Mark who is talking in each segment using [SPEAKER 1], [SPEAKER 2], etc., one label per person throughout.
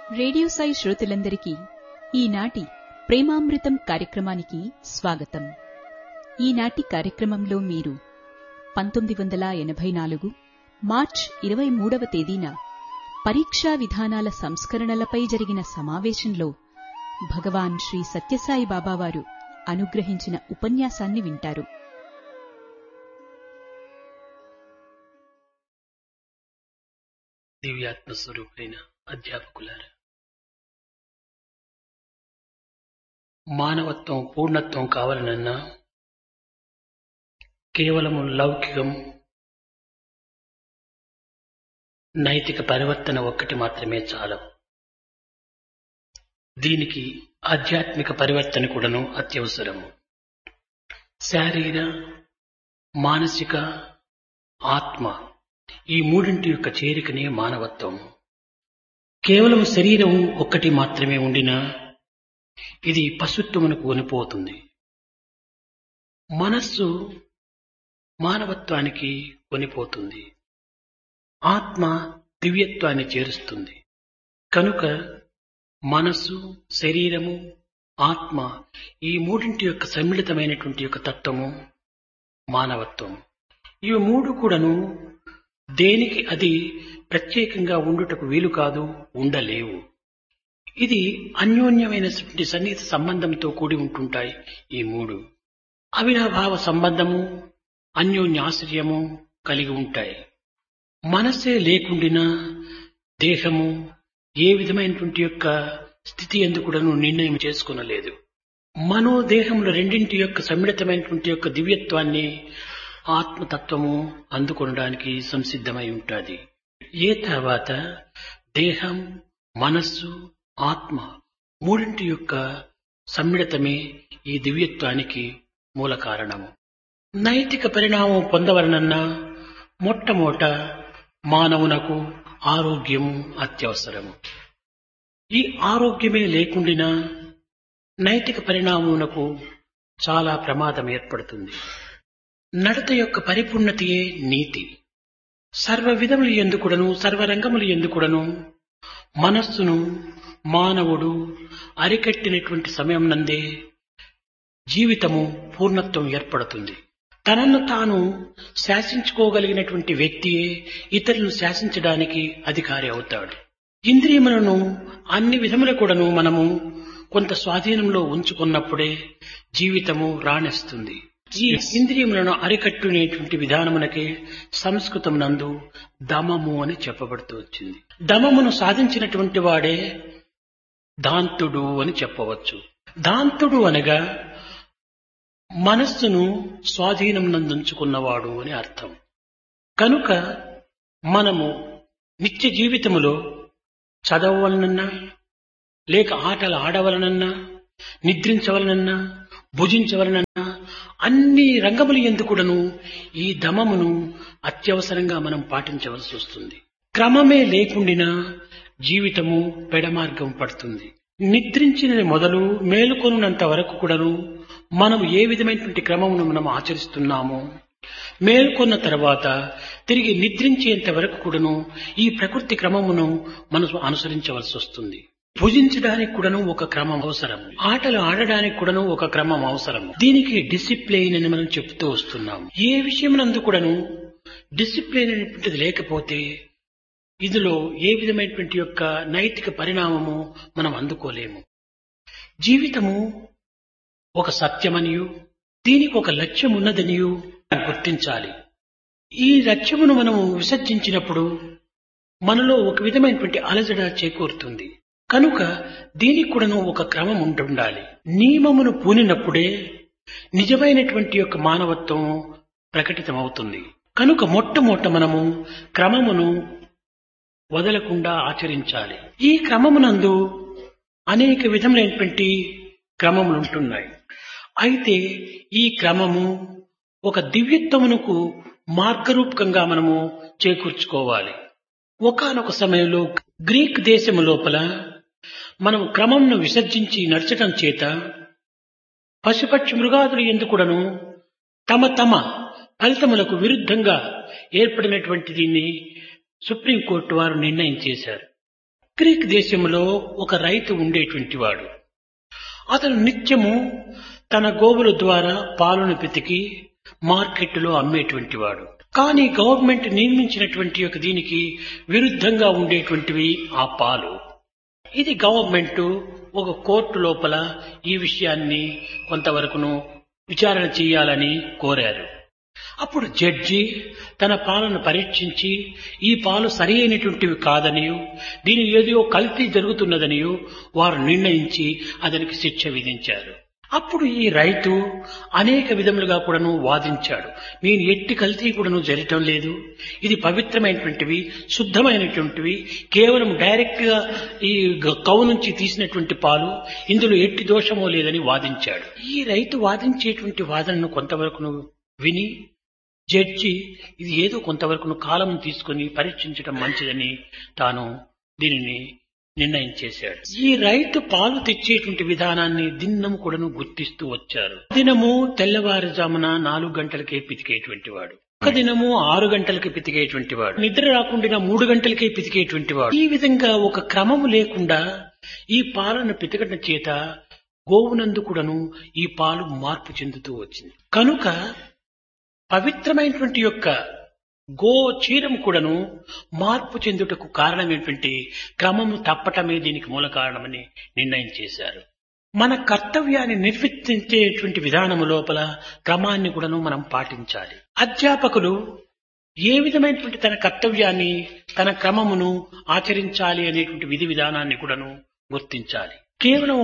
[SPEAKER 1] Radio Sai శ్రోతలందరికీ ఈనాటి ప్రేమామృతం కార్యక్రమానికి స్వాగతం ఈనాటి కార్యక్రమంలో మీరు పంతొమ్మిది వందల ఎనభై నాలుగు మార్చ్ ఇరవై మూడవ తేదీన పరీక్షా విధానాల సంస్కరణలపై జరిగిన సమావేశంలో భగవాన్ శ్రీ సత్యసాయి బాబావారు అనుగ్రహించిన ఉపన్యాసాన్ని వింటారు
[SPEAKER 2] దివ్యాత్మ స్వరూపులైన అధ్యాపకులారా మానవత్వం పూర్ణత్వం కావాలనన్నా కేవలము లౌకికం నైతిక పరివర్తన ఒక్కటి మాత్రమే చాలవు దీనికి ఆధ్యాత్మిక పరివర్తన కూడాను అత్యవసరము శారీర మానసిక ఆత్మ ఈ మూడింటి యొక్క చేరికనే మానవత్వం కేవలం శరీరం ఒక్కటి మాత్రమే ఉండినా ఇది పశుత్వమునకు కొనిపోతుంది మనస్సు మానవత్వానికి కొనిపోతుంది ఆత్మ దివ్యత్వాన్ని చేరుస్తుంది కనుక మనస్సు శరీరము ఆత్మ ఈ మూడింటి యొక్క సమ్మిళితమైనటువంటి యొక్క తత్వము మానవత్వం ఇవి మూడు కూడాను దేనికి అది ప్రత్యేకంగా ఉండుటకు వీలు కాదు ఉండలేవు ఇది అన్యోన్యమైనటువంటి సన్నిహిత సంబంధంతో కూడి ఉంటుంటాయి ఈ మూడు అవినాభావ సంబంధము అన్యోన్యాశ్రయము కలిగి ఉంటాయి మనస్సే లేకుండినా దేహము ఏ విధమైనటువంటి యొక్క స్థితి ఎందుకుడను నిర్ణయం చేసుకునలేదు మనోదేహముల రెండింటి యొక్క సమ్మిళితమైనటువంటి యొక్క దివ్యత్వాన్ని ఆత్మతత్వము అందుకొనడానికి సంసిద్ధమై ఉంటుంది ఏ తర్వాత దేహం మనస్సు ఆత్మ మూడింటి యొక్క సమ్మిళితమే ఈ దివ్యత్వానికి మూల కారణము నైతిక పరిణామం పొందవలనన్నా మొట్టమొదట మానవునకు ఆరోగ్యము అత్యవసరము ఈ ఆరోగ్యమే లేకుండినా నైతిక పరిణామమునకు చాలా ప్రమాదం ఏర్పడుతుంది నడత యొక్క పరిపూర్ణతయే నీతి సర్వ విధములు ఎందుకుడను సర్వరంగములు ఎందుకుడను మనస్సును మానవుడు అరికట్టినటువంటి సమయం నందే జీవితము పూర్ణత్వం ఏర్పడుతుంది తనను తాను శాసించుకోగలిగినటువంటి వ్యక్తియే ఇతరులను శాసించడానికి అధికారి అవుతాడు ఇంద్రియములను అన్ని విధముల కూడాను మనము కొంత స్వాధీనంలో ఉంచుకున్నప్పుడే జీవితము రాణిస్తుంది ఈ ఇంద్రియములను అరికట్టునేటువంటి విధానమునకే సంస్కృతం నందు దమము అని చెప్పబడుతూ వచ్చింది దమమును సాధించినటువంటి వాడే దాంతుడు అని చెప్పవచ్చు దాంతుడు అనగా మనస్సును స్వాధీనం నందుంచుకున్నవాడు అని అర్థం కనుక మనము నిత్య జీవితములో చదవవలనన్నా లేక ఆటలు ఆడవలనన్నా నిద్రించవలనన్నా భుజించవలనన్నా అన్ని రంగములు ఎందుకుడను ఈ దమమును అత్యవసరంగా మనం పాటించవలసి వస్తుంది క్రమమే లేకుండినా జీవితము పెడమార్గం పడుతుంది నిద్రించిన మొదలు మేలుకొనున్నంత వరకు కూడాను మనం ఏ విధమైనటువంటి క్రమమును మనం ఆచరిస్తున్నామో మేల్కొన్న తర్వాత తిరిగి నిద్రించేంత వరకు కూడాను ఈ ప్రకృతి క్రమమును మనం అనుసరించవలసి వస్తుంది భుజించడానికి కూడాను ఒక క్రమం అవసరం ఆటలు ఆడడానికి కూడాను ఒక క్రమం అవసరం దీనికి డిసిప్లైన్ అని మనం చెప్తూ వస్తున్నాం ఏ విషయమునందు కూడాను డిసిప్లైన్ అనేటువంటిది లేకపోతే ఇందులో ఏ విధమైనటువంటి యొక్క నైతిక పరిణామము మనం అందుకోలేము జీవితము ఒక సత్యమనియు దీనికి ఒక లక్ష్యం ఉన్నదనియు గుర్తించాలి ఈ లక్ష్యమును మనము విసర్జించినప్పుడు మనలో ఒక విధమైనటువంటి అలజడ చేకూరుతుంది కనుక దీనికి కూడాను ఒక క్రమం ఉంటుండాలి నియమమును పూనినప్పుడే నిజమైనటువంటి యొక్క మానవత్వం ప్రకటితమవుతుంది కనుక మొట్టమొదట మనము క్రమమును వదలకుండా ఆచరించాలి ఈ క్రమమునందు అనేక విధములైనటువంటి క్రమములు ఉంటున్నాయి అయితే ఈ క్రమము ఒక దివ్యత్వమునకు మార్గరూపకంగా మనము చేకూర్చుకోవాలి ఒకనొక సమయంలో గ్రీక్ దేశము లోపల మనం క్రమంను విసర్జించి నడచటం చేత పశుపక్షి మృగాదులు ఎందుకుడను తమ తమ ఫలితములకు విరుద్ధంగా ఏర్పడినటువంటి దీన్ని సుప్రీంకోర్టు వారు నిర్ణయం చేశారు గ్రీక్ దేశంలో ఒక రైతు ఉండేటువంటి వాడు అతను నిత్యము తన గోవుల ద్వారా పాలను పితికి మార్కెట్లో అమ్మేటువంటి వాడు కానీ గవర్నమెంట్ నియమించినటువంటి ఒక దీనికి విరుద్ధంగా ఉండేటువంటివి ఆ పాలు ఇది గవర్నమెంట్ ఒక కోర్టు లోపల ఈ విషయాన్ని కొంతవరకును విచారణ చేయాలని కోరారు అప్పుడు జడ్జి తన పాలను పరీక్షించి ఈ పాలు సరి అయినటువంటివి కాదనియు దీని ఏదో కల్తీ జరుగుతున్నదనియు వారు నిర్ణయించి అతనికి శిక్ష విధించారు అప్పుడు ఈ రైతు అనేక విధములుగా కూడాను వాదించాడు నేను ఎట్టి కల్తీ కూడాను జరగటం లేదు ఇది పవిత్రమైనటువంటివి శుద్ధమైనటువంటివి కేవలం డైరెక్ట్ గా ఈ గ- కౌ నుంచి తీసినటువంటి పాలు ఇందులో ఎట్టి దోషమో లేదని వాదించాడు ఈ రైతు వాదించేటువంటి వాదనను కొంతవరకు విని జడ్జి ఇది ఏదో కొంతవరకు కాలం తీసుకుని పరీక్షించడం మంచిదని తాను దీనిని నిర్ణయం చేశాడు ఈ రైతు పాలు తెచ్చేటువంటి విధానాన్ని దిన్నము కూడాను గుర్తిస్తూ వచ్చారు దినము తెల్లవారుజామున నాలుగు గంటలకే పితికేటువంటి వాడు ఒక దినము ఆరు గంటలకి పితికేటువంటి వాడు నిద్ర రాకుండా మూడు గంటలకే పితికేటువంటి వాడు ఈ విధంగా ఒక క్రమము లేకుండా ఈ పాలను పితకటం చేత గోవునందు కూడాను ఈ పాలు మార్పు చెందుతూ వచ్చింది కనుక పవిత్రమైనటువంటి యొక్క గో చీరం కూడాను మార్పు చెందుటకు కారణమైనటువంటి క్రమము తప్పటమే దీనికి మూల కారణమని నిర్ణయం చేశారు మన కర్తవ్యాన్ని నిర్వర్తించేటువంటి విధానము లోపల క్రమాన్ని కూడాను మనం పాటించాలి అధ్యాపకులు ఏ విధమైనటువంటి తన కర్తవ్యాన్ని తన క్రమమును ఆచరించాలి అనేటువంటి విధి విధానాన్ని కూడాను గుర్తించాలి కేవలం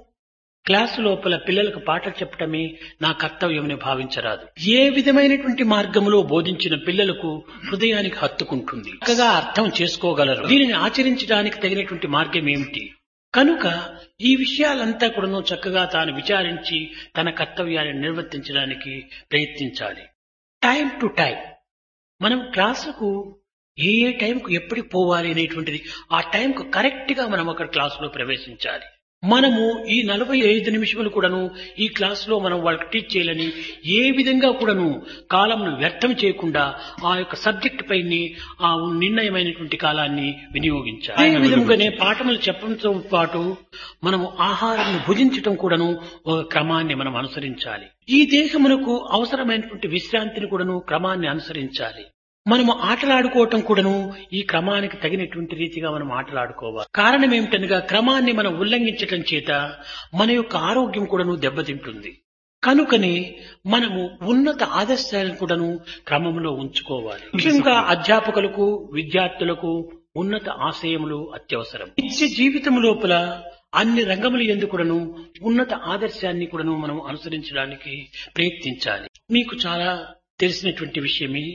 [SPEAKER 2] క్లాసు లోపల పిల్లలకు పాటలు చెప్పటమే నా కర్తవ్యమని భావించరాదు ఏ విధమైనటువంటి మార్గంలో బోధించిన పిల్లలకు హృదయానికి హత్తుకుంటుంది చక్కగా అర్థం చేసుకోగలరు దీనిని ఆచరించడానికి తగినటువంటి మార్గం ఏమిటి కనుక ఈ విషయాలంతా కూడాను చక్కగా తాను విచారించి తన కర్తవ్యాన్ని నిర్వర్తించడానికి ప్రయత్నించాలి టైం టు టైం మనం క్లాసుకు ఏ ఏ టైంకు ఎప్పటికి పోవాలి అనేటువంటిది ఆ టైంకు కరెక్ట్ గా మనం అక్కడ క్లాసులో ప్రవేశించాలి మనము ఈ నలభై ఐదు నిమిషములు కూడాను ఈ క్లాసులో మనం వాళ్ళకి టీచ్ చేయాలని ఏ విధంగా కూడాను కాలంను వ్యర్థం చేయకుండా ఆ యొక్క సబ్జెక్ట్ పైని ఆ నిర్ణయమైనటువంటి కాలాన్ని వినియోగించాలి అదే విధంగానే పాఠములు చెప్పడంతో పాటు మనము ఆహారాన్ని భుజించటం కూడాను ఒక క్రమాన్ని మనం అనుసరించాలి ఈ దేహమునకు అవసరమైనటువంటి విశ్రాంతిని కూడాను క్రమాన్ని అనుసరించాలి మనము ఆటలాడుకోవటం కూడాను ఈ క్రమానికి తగినటువంటి రీతిగా మనం ఆటలాడుకోవాలి కారణం ఏమిటనగా క్రమాన్ని మనం ఉల్లంఘించటం చేత మన యొక్క ఆరోగ్యం కూడాను దెబ్బతింటుంది కనుకనే మనము ఉన్నత ఆదర్శాలను కూడాను క్రమంలో ఉంచుకోవాలి ముఖ్యంగా అధ్యాపకులకు విద్యార్థులకు ఉన్నత ఆశయములు అత్యవసరం నిత్య జీవితం లోపల అన్ని రంగముల ఎందు కూడాను ఉన్నత ఆదర్శాన్ని కూడాను మనం అనుసరించడానికి ప్రయత్నించాలి మీకు చాలా తెలిసినటువంటి విషయమే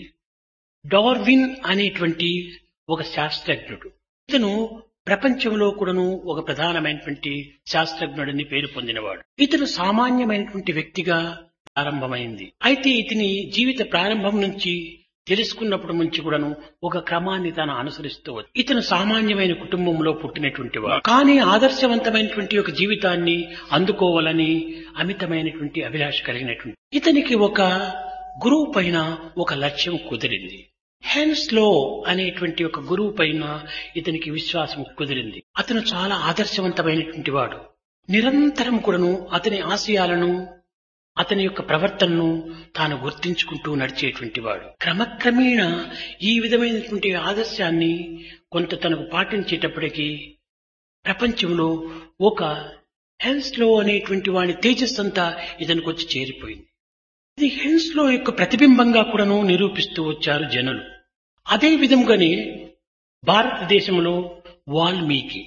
[SPEAKER 2] డార్విన్ అనేటువంటి ఒక శాస్త్రజ్ఞుడు ఇతను ప్రపంచంలో కూడాను ఒక ప్రధానమైనటువంటి శాస్త్రజ్ఞుడని పేరు పొందినవాడు ఇతను సామాన్యమైనటువంటి వ్యక్తిగా ప్రారంభమైంది అయితే ఇతని జీవిత ప్రారంభం నుంచి తెలుసుకున్నప్పటి నుంచి కూడాను ఒక క్రమాన్ని తాను అనుసరిస్తూ వచ్చి ఇతను సామాన్యమైన కుటుంబంలో పుట్టినటువంటి వాడు కానీ ఆదర్శవంతమైనటువంటి ఒక జీవితాన్ని అందుకోవాలని అమితమైనటువంటి అభిలాష కలిగినటువంటి ఇతనికి ఒక గురువు పైన ఒక లక్ష్యం కుదిరింది హెన్స్లో అనేటువంటి ఒక గురువు పైన ఇతనికి విశ్వాసం కుదిరింది అతను చాలా ఆదర్శవంతమైనటువంటి వాడు నిరంతరం కూడాను అతని ఆశయాలను అతని యొక్క ప్రవర్తనను తాను గుర్తించుకుంటూ నడిచేటువంటి వాడు క్రమక్రమేణా ఈ విధమైనటువంటి ఆదర్శాన్ని కొంత తనకు పాటించేటప్పటికీ ప్రపంచంలో ఒక హెన్స్లో అనేటువంటి వాడి తేజస్సంతా ఇతనికి వచ్చి చేరిపోయింది ఇది హెన్స్లో యొక్క ప్రతిబింబంగా కూడాను నిరూపిస్తూ వచ్చారు జనులు అదే విధంగానే భారతదేశంలో వాల్మీకి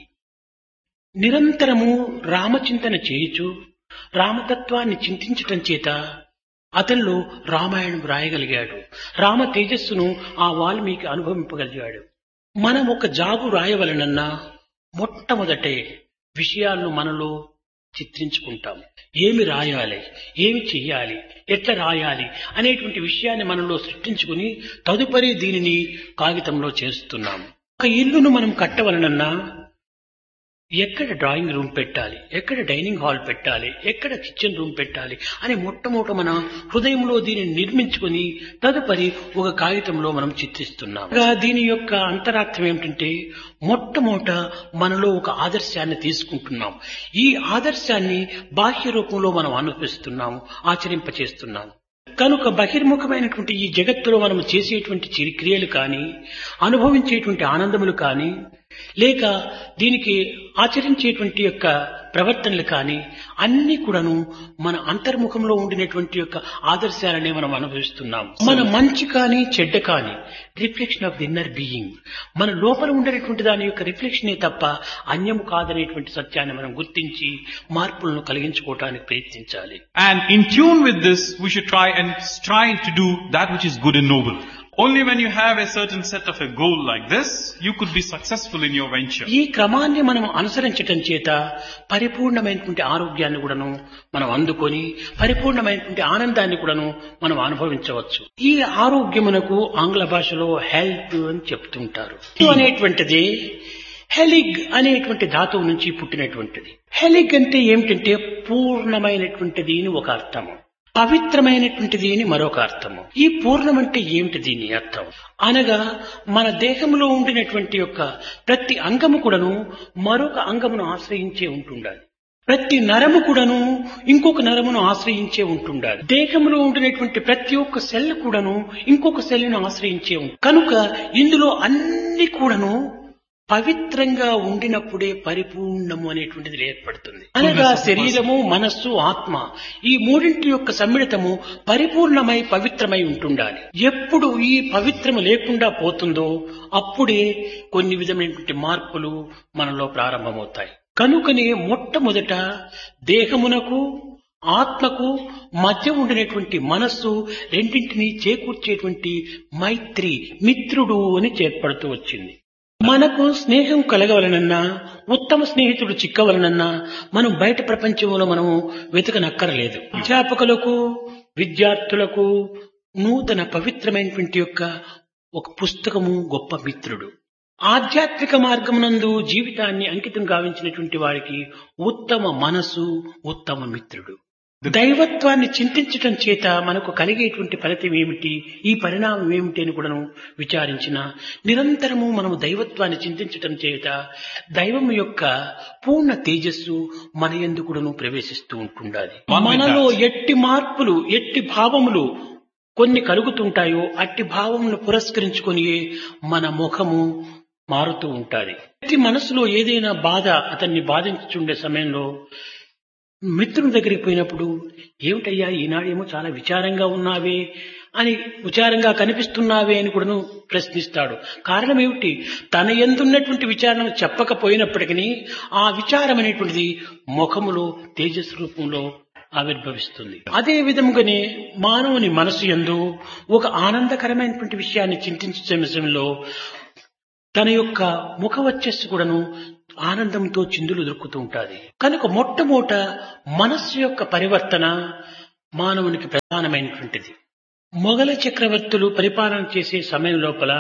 [SPEAKER 2] నిరంతరము రామచింతన చేయుచు రామతత్వాన్ని చింతించటం చేత అతనిలో రామాయణం రాయగలిగాడు రామ తేజస్సును ఆ వాల్మీకి అనుభవింపగలిగాడు మనం ఒక జాగు రాయవలనన్నా మొట్టమొదటే విషయాలను మనలో చిత్రించుకుంటాం ఏమి రాయాలి ఏమి చెయ్యాలి ఎట్లా రాయాలి అనేటువంటి విషయాన్ని మనలో సృష్టించుకుని తదుపరి దీనిని కాగితంలో చేస్తున్నాం ఒక ఇల్లును మనం కట్టవలనన్నా ఎక్కడ డ్రాయింగ్ రూమ్ పెట్టాలి ఎక్కడ డైనింగ్ హాల్ పెట్టాలి ఎక్కడ కిచెన్ రూమ్ పెట్టాలి అని మొట్టమొదట మన హృదయంలో దీనిని నిర్మించుకుని తదుపరి ఒక కాగితంలో మనం చిత్రిస్తున్నాం ఇంకా దీని యొక్క అంతరార్థం ఏమిటంటే మొట్టమొదట మనలో ఒక ఆదర్శాన్ని తీసుకుంటున్నాం ఈ ఆదర్శాన్ని బాహ్య రూపంలో మనం అనుభవిస్తున్నాము ఆచరింపచేస్తున్నాము కనుక బహిర్ముఖమైనటువంటి ఈ జగత్తులో మనం చేసేటువంటి చిరి- క్రియలు కానీ అనుభవించేటువంటి ఆనందములు కానీ లేక దీనికి ఆచరించేటువంటి యొక్క ప్రవర్తనలు కానీ అన్ని కూడాను మన అంతర్ముఖంలో ఉండినటువంటి యొక్క ఆదర్శాలనే మనం అనుభవిస్తున్నాం మన మంచి కానీ చెడ్డ కానీ reflection of the inner being మన లోపల ఉండేటువంటి దాని యొక్క రిఫ్లెక్షనే తప్ప అన్యము కాదనేటువంటి సత్యాన్ని మనం గుర్తించి మార్పులను కలిగించుకోవటానికి ప్రయత్నించాలి
[SPEAKER 3] And in tune with this, we should try and strive to do that which is good and noble. Only when you have a certain set of a goal like this, you could be successful in your venture.
[SPEAKER 2] ఈ క్రమాన్ని మనం అనుసరించటం చేత పరిపూర్ణమైనటువంటి ఆరోగ్యాన్ని కూడాను మనం అందుకొని పరిపూర్ణమైనటువంటి ఆనందాన్ని కూడాను మనం అనుభవించవచ్చు ఈ ఆరోగ్యమునకు ఆంగ్ల భాషలో హెల్త్ అని చెప్తుంటారు అనేటువంటిది హెలిగ్ అనేటువంటి ధాతువు నుంచి పుట్టినటువంటిది హెలిగ్ అంటే ఏమిటంటే పూర్ణమైనటువంటిది అని ఒక అర్థము పవిత్రమైనటువంటిది అని మరొక అర్థము ఈ పూర్ణం అంటే ఏమిటి దీని అర్థం అనగా మన దేహంలో ఉండినటువంటి యొక్క ప్రతి అంగము కూడాను మరొక అంగమును ఆశ్రయించే ఉంటుండాలి ప్రతి నరము కూడాను ఇంకొక నరమును ఆశ్రయించే ఉంటుండాలి దేహంలో ఉండినటువంటి ప్రతి ఒక్క సెల్ కూడాను ఇంకొక సెల్ను ఆశ్రయించే ఉంటుంది కనుక ఇందులో అన్ని కూడాను పవిత్రంగా ఉండినప్పుడే పరిపూర్ణము అనేటువంటిది ఏర్పడుతుంది అనగా శరీరము మనస్సు ఆత్మ ఈ మూడింటి యొక్క సమ్మిళితము పరిపూర్ణమై పవిత్రమై ఉంటుండాలి ఎప్పుడు ఈ పవిత్రము లేకుండా పోతుందో అప్పుడే కొన్ని విధమైనటువంటి మార్పులు మనలో ప్రారంభమవుతాయి కనుకనే మొట్టమొదట దేహమునకు ఆత్మకు మధ్య ఉండినటువంటి మనస్సు రెండింటినీ చేకూర్చేటువంటి మైత్రి మిత్రుడు అని చేర్పడుతూ వచ్చింది మనకు స్నేహం కలగవలనన్నా ఉత్తమ స్నేహితుడు చిక్కవలనన్నా మనం బయట ప్రపంచంలో మనము వెతకనక్కరలేదు అధ్యాపకులకు విద్యార్థులకు నూతన పవిత్రమైనటువంటి యొక్క ఒక పుస్తకము గొప్ప మిత్రుడు ఆధ్యాత్మిక మార్గమునందు జీవితాన్ని అంకితం గావించినటువంటి వారికి ఉత్తమ మనసు ఉత్తమ మిత్రుడు దైవత్వాన్ని చింతించటం చేత మనకు కలిగేటువంటి ఫలితం ఏమిటి ఈ పరిణామం ఏమిటి అని కూడాను విచారించిన నిరంతరము మనము దైవత్వాన్ని చింతించటం చేత దైవం యొక్క పూర్ణ తేజస్సు మన ఎందు కూడాను ప్రవేశిస్తూ ఉంటుండాలి
[SPEAKER 3] One with
[SPEAKER 2] మనలో
[SPEAKER 3] that.
[SPEAKER 2] ఎట్టి మార్పులు ఎట్టి భావములు కొన్ని కలుగుతుంటాయో అట్టి భావమును పురస్కరించుకొని మన ముఖము మారుతూ ఉంటాది ప్రతి మనసులో ఏదైనా బాధ అతన్ని బాధించుండే సమయంలో మిత్రుని దగ్గరికి పోయినప్పుడు ఏమిటయ్యా ఈనాడేమో చాలా విచారంగా ఉన్నావే అని విచారంగా కనిపిస్తున్నావే అని కూడాను ప్రశ్నిస్తాడు కారణం ఏమిటి తన ఎందున్నటువంటి విచారణ చెప్పకపోయినప్పటికీ ఆ విచారం అనేటువంటిది ముఖములో తేజస్ రూపంలో ఆవిర్భవిస్తుంది అదే విధముగానే మానవుని మనసు యందు ఒక ఆనందకరమైనటువంటి విషయాన్ని చింతించే సమయంలో తన యొక్క ముఖ వచ్చస్సు కూడాను ఆనందంతో చిందులు దొరుకుతూ ఉంటుంది కనుక మొట్టమొదట మనస్సు యొక్క పరివర్తన మానవునికి ప్రధానమైనటువంటిది మొఘల చక్రవర్తులు పరిపాలన చేసే సమయం లోపల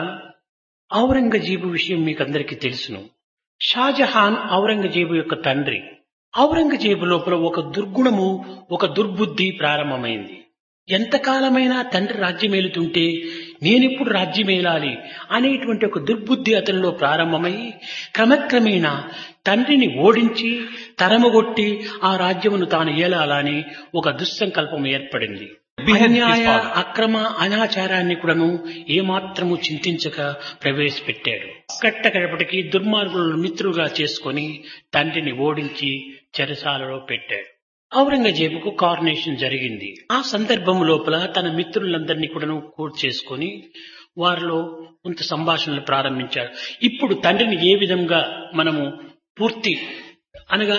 [SPEAKER 2] ఔరంగజేబు విషయం మీకు అందరికీ తెలుసును షాజహాన్ ఔరంగజేబు యొక్క తండ్రి ఔరంగజేబు లోపల ఒక దుర్గుణము ఒక దుర్బుద్ధి ప్రారంభమైంది ఎంతకాలమైనా తండ్రి రాజ్యమేలుతుంటే నేనిప్పుడు రాజ్యమేలాలి అనేటువంటి ఒక దుర్బుద్ధి అతనిలో ప్రారంభమై క్రమక్రమేణా తండ్రిని ఓడించి తరమగొట్టి ఆ రాజ్యమును తాను ఏలాలని ఒక దుస్సంకల్పం ఏర్పడింది
[SPEAKER 3] Behead his
[SPEAKER 2] అన్యాయ
[SPEAKER 3] father.
[SPEAKER 2] అక్రమ అనాచారాన్ని కూడాను ఏమాత్రము చింతించక ప్రవేశపెట్టాడు కట్టకడపటికి దుర్మార్గులను మిత్రుగా చేసుకొని తండ్రిని ఓడించి చెరసాలలో పెట్టాడు ఔరంగజేబుకు కారునేషన్ జరిగింది ఆ సందర్భం లోపల తన మిత్రులందరినీ కూడాను కూర్చు చేసుకొని వారిలో కొంత సంభాషణలు ప్రారంభించాడు ఇప్పుడు తండ్రిని ఏ విధంగా మనము పూర్తి అనగా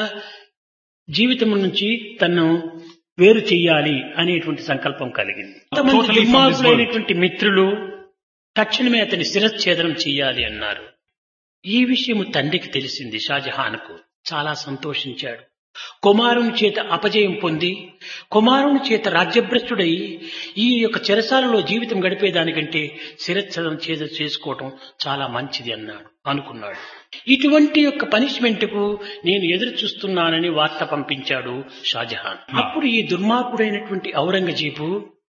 [SPEAKER 2] జీవితం నుంచి తను వేరు చెయ్యాలి అనేటువంటి సంకల్పం కలిగింది కొంతమంది
[SPEAKER 3] Totally from this
[SPEAKER 2] దుర్మార్గులైనటువంటి మిత్రులు తక్షణమే అతని శిరచ్ఛేదనం చెయ్యాలి అన్నారు ఈ విషయము తండ్రికి తెలిసింది షాజహాన్కు చాలా సంతోషించాడు కుమారుని చేత అపజయం పొంది కుమారుని చేత రాజ్యభ్రష్టుడై ఈ యొక్క చెరసాలలో జీవితం గడిపేదానికంటే శిరచ్ఛదం చేత చేసుకోవటం చాలా మంచిది అన్నాడు అనుకున్నాడు ఇటువంటి యొక్క పనిష్మెంట్ కు నేను ఎదురు చూస్తున్నానని వార్త పంపించాడు షాజహాన్ అప్పుడు ఈ దుర్మార్గుడైనటువంటి ఔరంగజీబు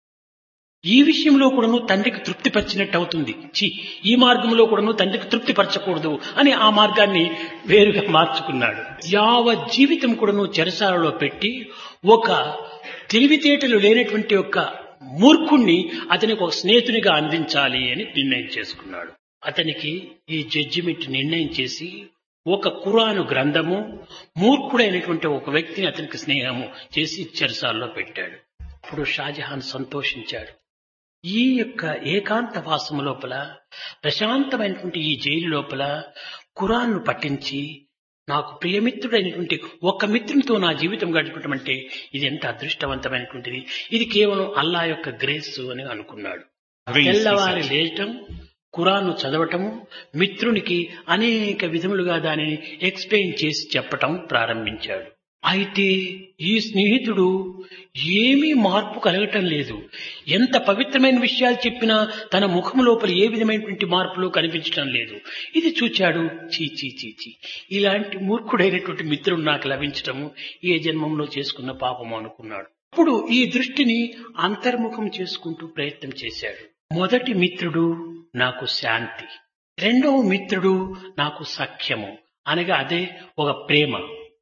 [SPEAKER 2] ఈ విషయంలో కూడాను తండ్రికి తృప్తి పరిచినట్టు అవుతుంది చి ఈ మార్గంలో కూడాను తండ్రికి తృప్తి పరచకూడదు అని ఆ మార్గాన్ని వేరుగా మార్చుకున్నాడు యావ జీవితం కూడాను చెరసాలలో పెట్టి ఒక తెలివితేటలు లేనటువంటి ఒక మూర్ఖుణ్ణి అతనికి ఒక స్నేహితునిగా అందించాలి అని నిర్ణయం చేసుకున్నాడు అతనికి ఈ జడ్జిమెంట్ నిర్ణయం చేసి ఒక కురాను గ్రంథము మూర్ఖుడైనటువంటి ఒక వ్యక్తిని అతనికి స్నేహము చేసి చెరసాల్లో పెట్టాడు అప్పుడు షాజహాన్ సంతోషించాడు ఈ యొక్క ఏకాంత వాసము లోపల ప్రశాంతమైనటువంటి ఈ జైలు లోపల కురాన్ను పఠించి నాకు ప్రియమిత్రుడైనటువంటి ఒక్క మిత్రునితో నా జీవితం గడపటం అంటే ఇది ఎంత అదృష్టవంతమైనటువంటిది ఇది కేవలం అల్లా యొక్క గ్రేస్ అని అనుకున్నాడు
[SPEAKER 3] Grace, he
[SPEAKER 2] తెల్లవారి
[SPEAKER 3] said.
[SPEAKER 2] లేయటం ఖురాన్ను చదవటము మిత్రునికి అనేక విధములుగా దానిని ఎక్స్ప్లెయిన్ చేసి చెప్పటం ప్రారంభించాడు అయితే ఈ స్నేహితుడు ఏమీ మార్పు కలగటం లేదు ఎంత పవిత్రమైన విషయాలు చెప్పినా తన ముఖం లోపల ఏ విధమైనటువంటి మార్పులు కనిపించటం లేదు ఇది చూచాడు చీ చీ చీ చీ ఇలాంటి మూర్ఖుడైనటువంటి మిత్రుడు నాకు లభించటము ఏ జన్మంలో చేసుకున్న పాపము అనుకున్నాడు అప్పుడు ఈ దృష్టిని అంతర్ముఖం చేసుకుంటూ ప్రయత్నం చేశాడు మొదటి మిత్రుడు నాకు శాంతి రెండవ మిత్రుడు నాకు సఖ్యము అనగా అదే ఒక ప్రేమ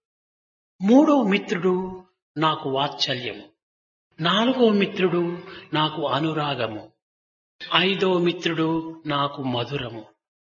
[SPEAKER 2] మూడవ మిత్రుడు నాకు వాత్సల్యము నాలుగవ మిత్రుడు నాకు అనురాగము ఐదవ మిత్రుడు నాకు మధురము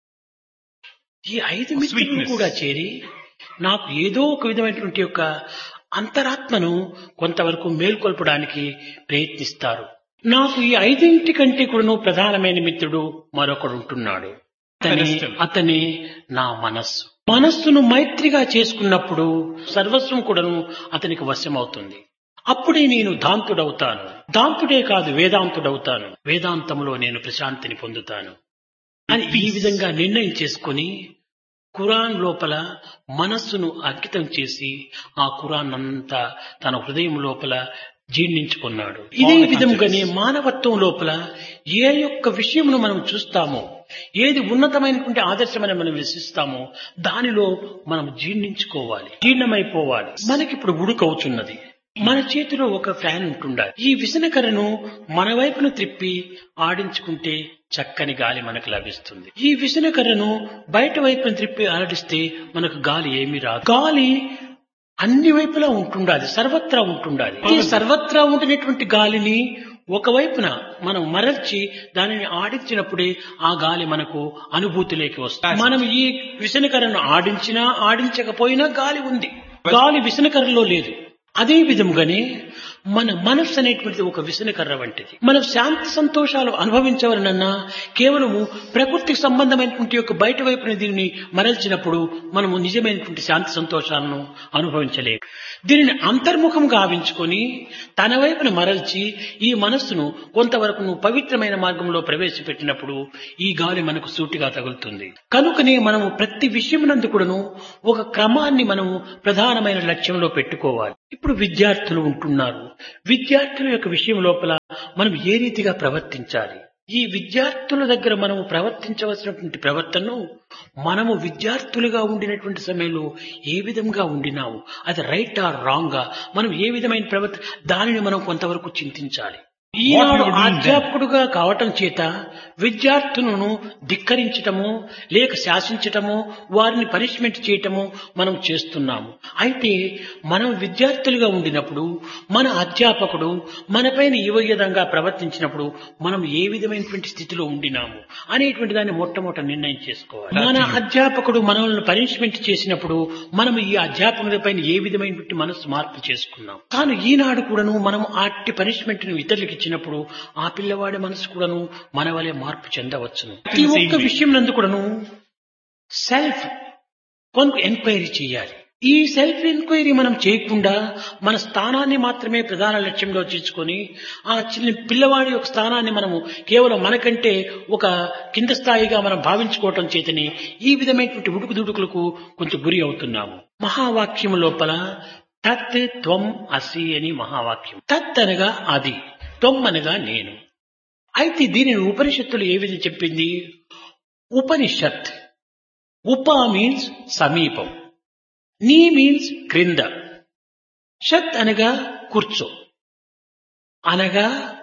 [SPEAKER 2] ఈ ఐదు మిత్రులు
[SPEAKER 3] Sweetness.
[SPEAKER 2] కూడా చేరి నాకు ఏదో ఒక విధమైనటువంటి యొక్క అంతరాత్మను కొంతవరకు మేల్కొల్పడానికి ప్రయత్నిస్తారు నాకు ఈ ఐదింటి కంటే కూడాను ప్రధానమైన మిత్రుడు మరొకడు ఉంటున్నాడు అతని
[SPEAKER 3] Pedestal.
[SPEAKER 2] అతని నా మనస్సు మనస్సును మైత్రిగా చేసుకున్నప్పుడు సర్వస్వం కూడాను అతనికి వశమవుతుంది అప్పుడే నేను దాంతుడవుతాను దాంతుడే కాదు వేదాంతుడవుతాను వేదాంతంలో నేను ప్రశాంతిని పొందుతాను అని ఈ విధంగా నిర్ణయం చేసుకుని ఖురాన్ లోపల మనస్సును అంకితం చేసి ఆ ఖురాన్ అంతా తన హృదయం లోపల జీర్ణించుకున్నాడు ఇదే విధంగానే మానవత్వం లోపల ఏ యొక్క విషయమును మనం చూస్తామో ఏది ఉన్నతమైనటువంటి ఆదర్శమని మనం విశ్వసిస్తామో దానిలో మనం జీర్ణించుకోవాలి జీర్ణమైపోవాలి మనకిప్పుడు ఉడుకవుతున్నది మన చేతిలో ఒక ఫ్యాన్ ఉంటుండాలి ఈ విసనకరను మన వైపును త్రిప్పి ఆడించుకుంటే చక్కని గాలి మనకు లభిస్తుంది ఈ విసనకర్రను బయట వైపున త్రిప్పి ఆడిస్తే మనకు గాలి ఏమీ రాదు గాలి అన్ని వైపులా ఉంటుండాలి సర్వత్రా ఉంటుండాలి ఈ సర్వత్రా ఉండినటువంటి గాలిని ఒకవైపున మనం మరల్చి దానిని ఆడించినప్పుడే ఆ గాలి మనకు అనుభూతిలోకి వస్తుంది మనం ఈ విసనకరను ఆడించినా ఆడించకపోయినా గాలి ఉంది గాలి విసనకర్రలో లేదు అదే విధముగానే మన మనస్సు అనేటువంటిది ఒక విసనకర్ర వంటిది మనం శాంతి సంతోషాలు అనుభవించవలనన్నా కేవలము ప్రకృతికి సంబంధమైనటువంటి యొక్క బయట వైపున దీనిని మరల్చినప్పుడు మనము నిజమైనటువంటి శాంతి సంతోషాలను అనుభవించలేము దీనిని అంతర్ముఖం గావించుకొని తన వైపున మరల్చి ఈ మనస్సును కొంతవరకు నువ్వు పవిత్రమైన మార్గంలో ప్రవేశపెట్టినప్పుడు ఈ గాలి మనకు సూటిగా తగులుతుంది కనుకనే మనము ప్రతి విషయమునందు కూడాను ఒక క్రమాన్ని మనము ప్రధానమైన లక్ష్యంలో పెట్టుకోవాలి ఇప్పుడు విద్యార్థులు ఉంటున్నారు విద్యార్థుల యొక్క విషయం లోపల మనం ఏ రీతిగా ప్రవర్తించాలి ఈ విద్యార్థుల దగ్గర మనము ప్రవర్తించవలసినటువంటి ప్రవర్తనను మనము విద్యార్థులుగా ఉండినటువంటి సమయంలో ఏ విధంగా ఉండినాము అది రైట్ ఆర్ రాంగ్ మనం ఏ విధమైన ప్రవర్తన దానిని మనం కొంతవరకు చింతించాలి ఈనాడు
[SPEAKER 3] would do then?
[SPEAKER 2] అధ్యాపకుడుగా కావటం చేత విద్యార్థులను ధిక్కరించటము లేక శాసించటము వారిని పనిష్మెంట్ చేయటము మనం చేస్తున్నాము అయితే మనం విద్యార్థులుగా ఉండినప్పుడు మన అధ్యాపకుడు మనపైన ఈ విధంగా ప్రవర్తించినప్పుడు మనం ఏ విధమైనటువంటి స్థితిలో ఉండినాము అనేటువంటి దాన్ని మొట్టమొదట నిర్ణయం చేసుకోవాలి మన అధ్యాపకుడు మనల్ని పనిష్మెంట్ చేసినప్పుడు మనం ఈ అధ్యాపకుడిపైన ఏ విధమైనటువంటి మనస్సు మార్పు చేసుకున్నాం కానీ ఈనాడు కూడాను మనం అట్టి పనిష్మెంట్ ను ఇతరులకు ఇచ్చినప్పుడు ఆ పిల్లవాడి మనసు కూడాను మన వలె మార్పు చెందవచ్చును ప్రతి ఒక్క విషయం నందు కూడాను సెల్ఫ్ కొంత ఎంక్వైరీ చేయాలి ఈ సెల్ఫ్ ఎంక్వైరీ మనం చేయకుండా మన స్థానాన్ని మాత్రమే ప్రధాన లక్ష్యంగా చేసుకొని ఆ చిన్న పిల్లవాడి యొక్క స్థానాన్ని మనము కేవలం మనకంటే ఒక కింద స్థాయిగా మనం భావించుకోవటం చేతని ఈ విధమైనటువంటి ఉడుకుదుడుకులకు కొంచెం గురి అవుతున్నాము మహావాక్యం లోపల తత్ త్వం అసి అని మహావాక్యం తత్ అనగా అది త్వం అనగా నేను అయితే దీనిని ఉపనిషత్తులు ఏ విధంగా చెప్పింది ఉపనిషత్ ఉప మీన్స్ సమీపం నీ మీన్స్ క్రింద షత్ అనగా కూర్చో అనగా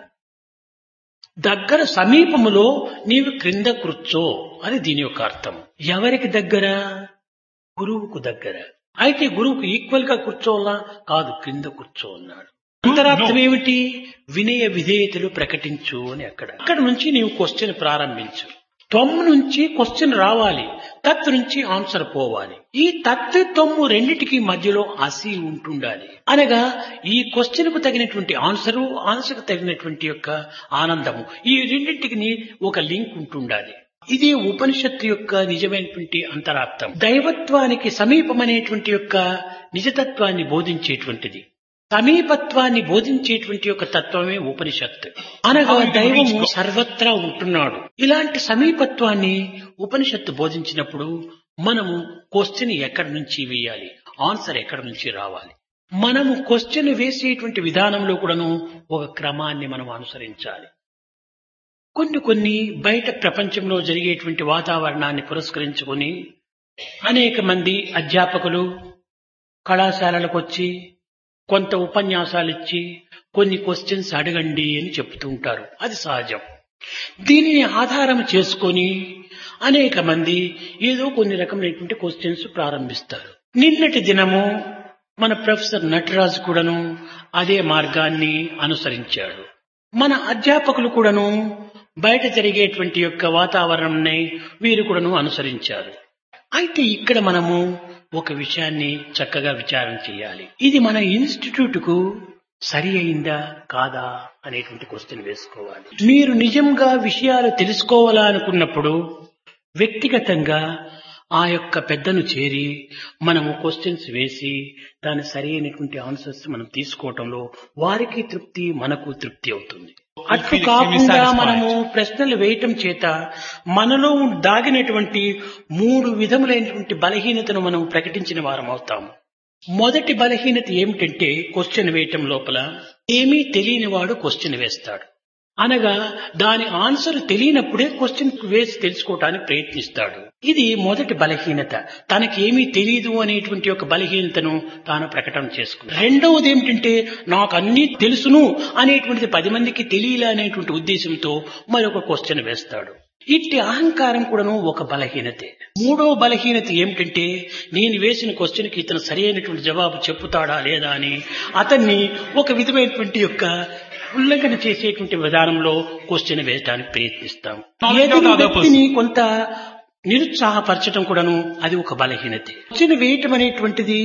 [SPEAKER 2] దగ్గర సమీపములో నీవు క్రింద కూర్చో అని దీని యొక్క అర్థం ఎవరికి దగ్గర గురువుకు దగ్గర అయితే గురువుకు ఈక్వల్ గా కూర్చోవాలా కాదు క్రింద కూర్చో అన్నాడు అంతరార్థం ఏమిటి వినయ విధేయతలు ప్రకటించు అని అక్కడ అక్కడ నుంచి నీవు క్వశ్చన్ ప్రారంభించు తొమ్ము నుంచి క్వశ్చన్ రావాలి తత్ నుంచి ఆన్సర్ పోవాలి ఈ తత్ తొమ్ము రెండిటికి మధ్యలో అసి ఉంటుండాలి అనగా ఈ క్వశ్చన్ కు తగినటువంటి ఆన్సరు ఆన్సర్ కు తగినటువంటి యొక్క ఆనందము ఈ రెండింటికి ఒక లింక్ ఉంటుండాలి ఇది ఉపనిషత్తు యొక్క నిజమైనటువంటి అంతరార్థం దైవత్వానికి సమీపమనేటువంటి యొక్క నిజతత్వాన్ని బోధించేటువంటిది సమీపత్వాన్ని బోధించేటువంటి యొక్క తత్వమే ఉపనిషత్తు అనగా దైవము సర్వత్రా ఉంటున్నాడు ఇలాంటి సమీపత్వాన్ని ఉపనిషత్తు బోధించినప్పుడు మనము క్వశ్చన్ ఎక్కడి నుంచి వేయాలి ఆన్సర్ ఎక్కడి నుంచి రావాలి మనము క్వశ్చన్ వేసేటువంటి విధానంలో కూడాను ఒక క్రమాన్ని మనం అనుసరించాలి కొన్ని కొన్ని బయట ప్రపంచంలో జరిగేటువంటి వాతావరణాన్ని పురస్కరించుకొని అనేక మంది అధ్యాపకులు కళాశాలలకు వచ్చి కొంత ఉపన్యాసాలు ఇచ్చి కొన్ని క్వశ్చన్స్ అడగండి అని చెప్తూ ఉంటారు అది సహజం దీనిని ఆధారం చేసుకొని అనేక మంది ఏదో కొన్ని రకమైనటువంటి క్వశ్చన్స్ ప్రారంభిస్తారు నిన్నటి దినము మన ప్రొఫెసర్ నటరాజు కూడాను అదే మార్గాన్ని అనుసరించాడు మన అధ్యాపకులు కూడాను బయట జరిగేటువంటి యొక్క వాతావరణంని వీరు కూడాను అనుసరించారు అయితే ఇక్కడ మనము ఒక విషయాన్ని చక్కగా విచారణ చేయాలి ఇది మన ఇన్స్టిట్యూట్ కు సరి అయిందా కాదా అనేటువంటి క్వశ్చన్ వేసుకోవాలి మీరు నిజంగా విషయాలు తెలుసుకోవాలనుకున్నప్పుడు వ్యక్తిగతంగా ఆ యొక్క పెద్దను చేరి మనము క్వశ్చన్స్ వేసి దాని సరి అయినటువంటి ఆన్సర్స్ మనం తీసుకోవటంలో వారికి తృప్తి మనకు తృప్తి అవుతుంది అట్లు కాకుండా మనము ప్రశ్నలు వేయటం చేత మనలో దాగినటువంటి మూడు విధములైనటువంటి బలహీనతను మనం ప్రకటించిన వారం అవుతాము మొదటి బలహీనత ఏమిటంటే క్వశ్చన్ వేయటం లోపల ఏమీ తెలియని వాడు క్వశ్చన్ వేస్తాడు అనగా దాని ఆన్సర్ తెలియనప్పుడే క్వశ్చన్ వేసి తెలుసుకోవటానికి ప్రయత్నిస్తాడు ఇది మొదటి బలహీనత తనకేమీ తెలియదు అనేటువంటి ఒక బలహీనతను తాను ప్రకటన చేసుకుంది రెండవది ఏమిటంటే నాకు అన్నీ తెలుసును అనేటువంటిది పది మందికి తెలియలే అనేటువంటి ఉద్దేశంతో మరొక క్వశ్చన్ వేస్తాడు ఇట్టి అహంకారం కూడాను ఒక బలహీనతే మూడో బలహీనత ఏమిటంటే నేను వేసిన క్వశ్చన్ కి ఇతను సరి అయినటువంటి జవాబు చెప్పుతాడా లేదా అని అతన్ని ఒక విధమైనటువంటి యొక్క ఉల్లంఘన చేసేటువంటి విధానంలో క్వశ్చన్ వేయడానికి ప్రయత్నిస్తాం ఎదుటి వ్యక్తిని కొంత నిరుత్సాహపరచడం కూడాను అది ఒక బలహీనత క్వశ్చన్ వేయటం అనేటువంటిది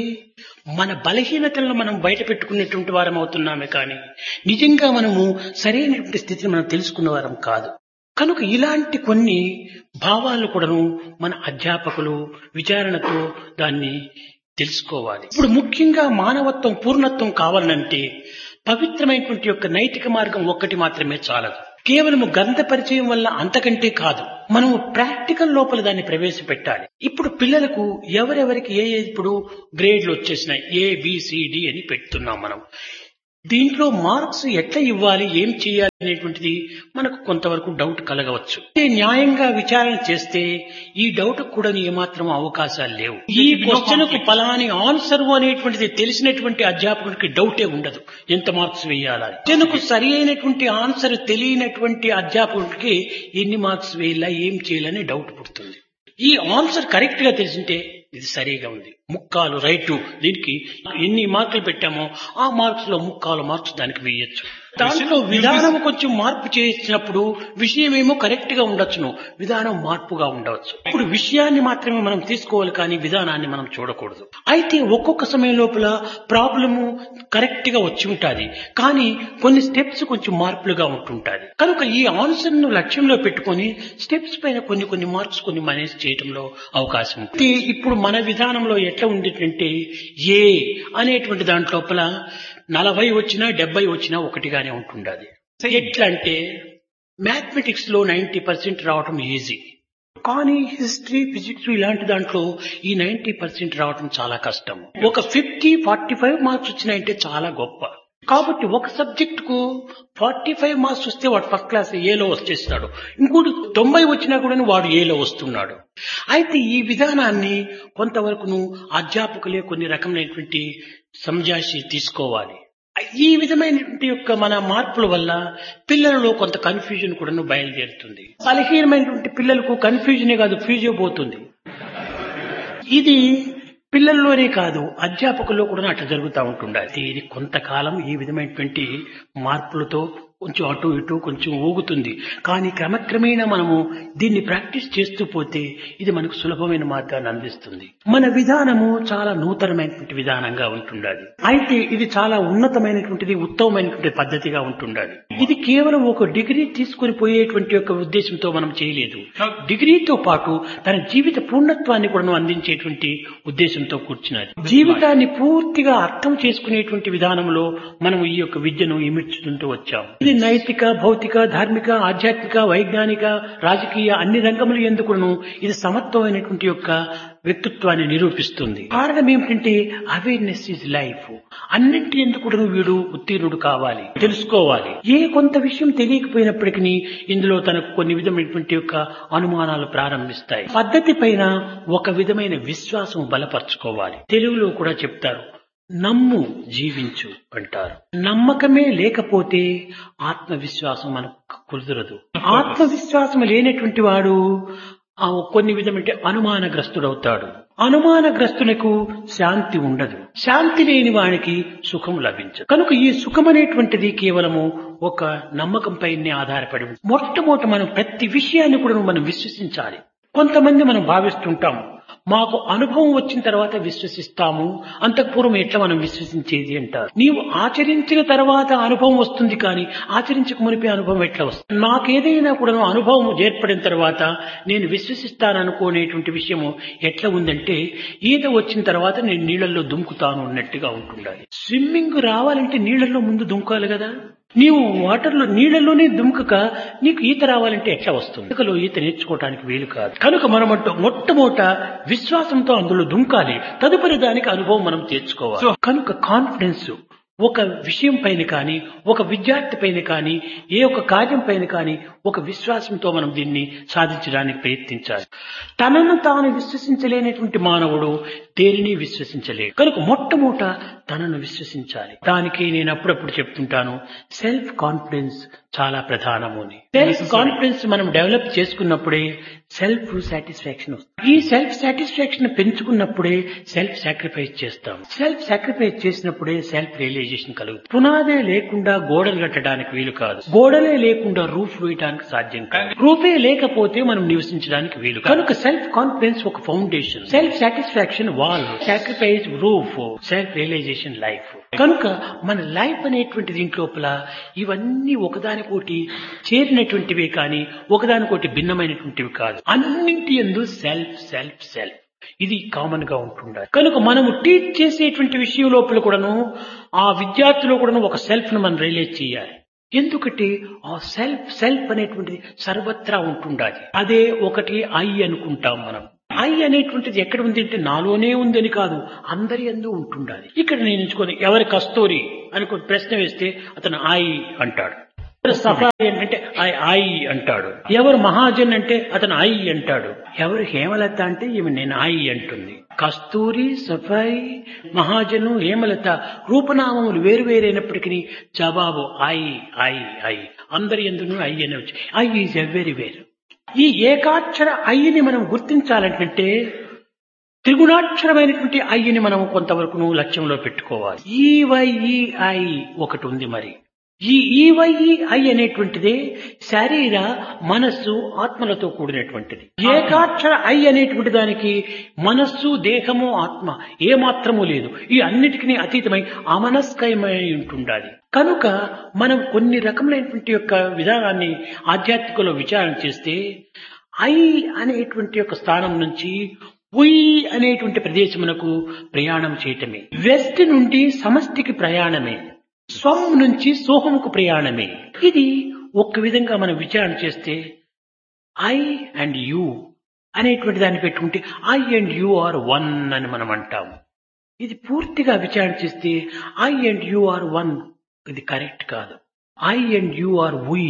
[SPEAKER 2] మన బలహీనతలను మనం బయట పెట్టుకునేటువంటి వారం అవుతున్నామే కానీ నిజంగా మనము సరైనటువంటి స్థితిని మనం తెలుసుకున్న వారం కాదు కనుక ఇలాంటి కొన్ని భావాలను కూడాను మన అధ్యాపకులు విచారణతో దాన్ని తెలుసుకోవాలి ఇప్పుడు ముఖ్యంగా మానవత్వం పూర్ణత్వం కావాలంటే పవిత్రమైనటువంటి యొక్క నైతిక మార్గం ఒక్కటి మాత్రమే చాలదు కేవలము గంధ పరిచయం వల్ల అంతకంటే కాదు మనము ప్రాక్టికల్ లోపల దాన్ని ప్రవేశపెట్టాలి ఇప్పుడు పిల్లలకు ఎవరెవరికి ఏ ఇప్పుడు గ్రేడ్లు వచ్చేసినాయి ఏ బిసిడి అని పెడుతున్నాం మనం దీంట్లో మార్క్స్ ఎట్లా ఇవ్వాలి ఏం చేయాలి అనేటువంటిది మనకు కొంతవరకు డౌట్ కలగవచ్చు న్యాయంగా విచారణ చేస్తే ఈ డౌట్ కూడా ఏమాత్రం అవకాశాలు లేవు ఈ క్వశ్చన్ కు ఫలాని ఆన్సర్ అనేటువంటిది తెలిసినటువంటి అధ్యాపకుడికి డౌటే ఉండదు ఎంత మార్క్స్ వేయాలని క్వశ్చన్కు సరి అయినటువంటి ఆన్సర్ తెలియనటువంటి అధ్యాపకుడికి ఎన్ని మార్క్స్ వేయాలా ఏం చేయాలని డౌట్ పుడుతుంది ఈ ఆన్సర్ కరెక్ట్ గా తెలిసింటే ఇది సరిగా ఉంది ముక్కాలు రైటు దీనికి ఎన్ని మార్కులు పెట్టామో ఆ మార్క్స్ లో ముక్కాలు మార్క్స్ దానికి వేయచ్చు దాంట్లో విధానం కొంచెం మార్పు చేసినప్పుడు విషయం ఏమో కరెక్ట్ గా ఉండొచ్చును విధానం మార్పుగా ఉండవచ్చు ఇప్పుడు విషయాన్ని మాత్రమే మనం తీసుకోవాలి కానీ విధానాన్ని మనం చూడకూడదు అయితే ఒక్కొక్క సమయం లోపల ప్రాబ్లము కరెక్ట్ గా వచ్చి ఉంటుంది కానీ కొన్ని స్టెప్స్ కొంచెం మార్పులుగా ఉంటుంటాది కనుక ఈ ఆన్సర్ ను లక్ష్యంలో పెట్టుకొని స్టెప్స్ పైన కొన్ని కొన్ని మార్క్స్ కొన్ని మేనేజ్ చేయడంలో అవకాశం ఉంది ఇప్పుడు మన విధానంలో ఎట్లా ఉండేటంటే ఏ అనేటువంటి దాంట్లోపల నలభై వచ్చినా డెబ్బై వచ్చినా ఒకటిగానే ఉంటుండది ఎట్లా అంటే మ్యాథమెటిక్స్ లో నైన్టీ పర్సెంట్ రావటం ఈజీ కానీ హిస్టరీ ఫిజిక్స్ ఇలాంటి దాంట్లో ఈ నైన్టీ పర్సెంట్ రావడం చాలా కష్టం ఒక ఫిఫ్టీ ఫార్టీ ఫైవ్ మార్క్స్ వచ్చినాయంటే చాలా గొప్ప కాబట్టి ఒక సబ్జెక్ట్ కు ఫార్టీ ఫైవ్ మార్క్స్ వస్తే వాడు ఫస్ట్ క్లాస్ ఏలో వచ్చేస్తాడు ఇంకోటి తొంభై వచ్చినా కూడా వాడు ఏలో వస్తున్నాడు అయితే ఈ విధానాన్ని కొంతవరకును అధ్యాపకులే కొన్ని రకమైనటువంటి సంజాషి తీసుకోవాలి ఈ విధమైనటువంటి యొక్క మన మార్పుల వల్ల పిల్లలలో కొంత కన్ఫ్యూజన్ కూడాను బయలుదేరుతుంది బలహీనమైనటువంటి పిల్లలకు కన్ఫ్యూజనే కాదు ఫ్యూజే పోతుంది ఇది పిల్లల్లోనే కాదు అధ్యాపకుల్లో కూడా అట్లా జరుగుతూ ఉంటుండాలి ఇది కొంతకాలం ఈ విధమైనటువంటి మార్పులతో కొంచెం అటు ఇటు కొంచెం ఊగుతుంది కానీ క్రమక్రమేణా మనము దీన్ని ప్రాక్టీస్ చేస్తూ పోతే ఇది మనకు సులభమైన మార్గాన్ని అందిస్తుంది మన విధానము చాలా నూతనమైనటువంటి విధానంగా ఉంటుండాలి అయితే ఇది చాలా ఉన్నతమైనటువంటిది ఉత్తమమైనటువంటి పద్ధతిగా ఉంటుండాలి ఇది కేవలం ఒక డిగ్రీ తీసుకుని పోయేటువంటి యొక్క ఉద్దేశంతో మనం చేయలేదు డిగ్రీతో పాటు తన జీవిత పూర్ణత్వాన్ని కూడా అందించేటువంటి ఉద్దేశంతో కూర్చున్నది జీవితాన్ని పూర్తిగా అర్థం చేసుకునేటువంటి విధానంలో మనం ఈ యొక్క విద్యను ఇమిడ్చుకుంటూ వచ్చాం ఇది నైతిక భౌతిక ధార్మిక ఆధ్యాత్మిక వైజ్ఞానిక రాజకీయ అన్ని రంగములు ఎందుకును ఇది సమత్వమైనటువంటి యొక్క వ్యక్తిత్వాన్ని నిరూపిస్తుంది కారణం ఏమిటంటే అవేర్నెస్ ఈజ్ లైఫ్ అన్నింటి ఎందుకు వీడు ఉత్తీర్ణుడు కావాలి తెలుసుకోవాలి ఏ కొంత విషయం తెలియకపోయినప్పటికీ ఇందులో తనకు కొన్ని విధమైనటువంటి యొక్క అనుమానాలు ప్రారంభిస్తాయి పద్ధతి పైన ఒక విధమైన విశ్వాసం బలపరచుకోవాలి తెలుగులో కూడా చెప్తారు నమ్ము జీవించు అంటారు నమ్మకమే లేకపోతే ఆత్మవిశ్వాసం మనకు కుదరదు ఆత్మవిశ్వాసం లేనటువంటి వాడు ఆ కొన్ని విధమైన అనుమానగ్రస్తుడవుతాడు అనుమానగ్రస్తులకు శాంతి ఉండదు శాంతి లేని వానికి సుఖం లభించదు కనుక ఈ సుఖం అనేటువంటిది కేవలము ఒక నమ్మకం పైనే ఆధారపడి ఉంది. మొట్టమొదట మనం ప్రతి విషయాన్ని కూడా మనం విశ్వసించాలి కొంతమంది మనం భావిస్తుంటాము మాకు అనుభవం వచ్చిన తర్వాత విశ్వసిస్తాము అంతకు పూర్వం ఎట్లా మనం విశ్వసించేది అంటారు నీవు ఆచరించిన తర్వాత అనుభవం వస్తుంది కానీ ఆచరించక మునిపే అనుభవం ఎట్లా వస్తుంది నాకేదైనా కూడా అనుభవం ఏర్పడిన తర్వాత నేను విశ్వసిస్తాననుకునేటువంటి విషయము ఎట్లా ఉందంటే ఈత వచ్చిన తర్వాత నేను నీళ్ళల్లో దుముకుతాను అన్నట్టుగా ఉంటుండాలి స్విమ్మింగ్ రావాలంటే నీళ్ళల్లో ముందు దుంకాలి కదా నీవు వాటర్లో నీళ్ళలోనే దుముకక నీకు ఈత రావాలంటే ఎట్లా వస్తుంది ఇకలో ఈత నేర్చుకోవడానికి వీలు కాదు కనుక మనం అంటూ మొట్టమొదట విశ్వాసంతో అందులో దుంకాలి తదుపరి దానికి అనుభవం మనం తెచ్చుకోవాలి కనుక కాన్ఫిడెన్స్ ఒక విషయం పైన కానీ ఒక విద్యార్థి పైన కానీ ఏ ఒక కార్యం పైన కానీ ఒక విశ్వాసంతో మనం దీన్ని సాధించడానికి ప్రయత్నించాలి తనను తాను విశ్వసించలేనటువంటి మానవుడు దేనిని విశ్వసించలేడు కనుక మొట్టమొదట తనను విశ్వసించాలి దానికి నేను అప్పుడప్పుడు చెప్తుంటాను సెల్ఫ్ కాన్ఫిడెన్స్ చాలా ప్రధానము అని సెల్ఫ్ కాన్ఫిడెన్స్ మనం డెవలప్ చేసుకున్నప్పుడే సెల్ఫ్ సాటిస్ఫాక్షన్ వస్తుంది ఈ సెల్ఫ్ సాటిస్ఫాక్షన్ పెంచుకున్నప్పుడే సెల్ఫ్ సాక్రిఫైస్ చేస్తాం సెల్ఫ్ సాక్రిఫైస్ చేసినప్పుడే సెల్ఫ్ రియలైజేషన్ కలుగుతుంది పునాదే లేకుండా గోడలు కట్టడానికి వీలు కాదు గోడలే లేకుండా రూఫ్ వేయడానికి సాధ్యం కాదు రూపే లేకపోతే మనం నివసించడానికి వీలు కాదు. కనుక సెల్ఫ్ కాన్ఫిడెన్స్ ఒక foundation self satisfaction wall sacrifice roof self realisation life కనుక మన లైఫ్ అనేటువంటి దీంట్లోపల ఇవన్నీ ఒకదానికోటి చేరినటువంటివే కానీ ఒకదానికోటి భిన్నమైనటువంటివి కాదు అన్నింటి ఎందు సెల్ఫ్ సెల్ఫ్ సెల్ఫ్ ఇది కామన్ గా ఉంటుండాలి కనుక మనము టీచ్ చేసేటువంటి విషయం లోపల కూడాను ఆ విద్యార్థిలో కూడాను ఒక సెల్ఫ్ ను మనం రియలైజ్ చేయాలి ఎందుకంటే ఆ సెల్ఫ్ సెల్ఫ్ అనేటువంటిది సర్వత్రా ఉంటుండాలి అదే ఒకటి ఐ అనుకుంటాం మనం ఐ అనేటువంటిది ఎక్కడ ఉంది అంటే నాలోనే ఉందని కాదు అందరి ఎందు ఉంటుండాలి ఇక్కడ నేను ఎంచుకొని ఎవరి కస్తూరి అనుకో ప్రశ్న వేస్తే అతను ఐ అంటాడు ఎవరు సఫాయి అంటే ఐ ఐ అంటాడు ఎవరు మహాజన్ అంటే అతను ఐ అంటాడు ఎవరు హేమలత అంటే ఈమె నేను ఐ అంటుంది కస్తూరి సఫాయి మహాజను హేమలత రూపనామములు వేరు వేరైనప్పటికీ జవాబు ఐ ఐ ఐ అందరి ఎందును ఐ అని వచ్చి ఐ ఈజ్ ఎవరీ వేర్ ఈ ఏకాక్షర ఐని మనం గుర్తించాలంటే త్రిగుణాక్షరమైనటువంటి ఐని మనం కొంతవరకు లక్ష్యంలో పెట్టుకోవాలి ఈ వై ఈ ఐ ఒకటి ఉంది మరి ఈ ఈవైఈఐ అనేటువంటిదే శరీర మనస్సు ఆత్మలతో కూడినటువంటిది ఏకాక్షర ఐ అనేటువంటి దానికి మనస్సు దేహము ఆత్మ ఏ మాత్రము లేదు ఈ అన్నిటికీ అతీతమై అమనస్కయమై ఉంటుండాలి కనుక మనం కొన్ని రకములైనటువంటి యొక్క విధానాన్ని ఆధ్యాత్మికలో విచారణ చేస్తే ఐ అనేటువంటి యొక్క స్థానం నుంచి ఉయ్ అనేటువంటి ప్రదేశమునకు ప్రయాణం చేయటమే వెస్ట్ నుండి సమష్టికి ప్రయాణమే స్వం నుంచి సోహముకు ప్రయాణమే ఇది ఒక్క విధంగా మనం విచారణ చేస్తే ఐ అండ్ యూ అనేటువంటి దాన్ని పెట్టుకుంటే I and you are one అని మనం అంటాము ఇది పూర్తిగా విచారణ చేస్తే I and you are one ఇది కరెక్ట్ కాదు I and you are we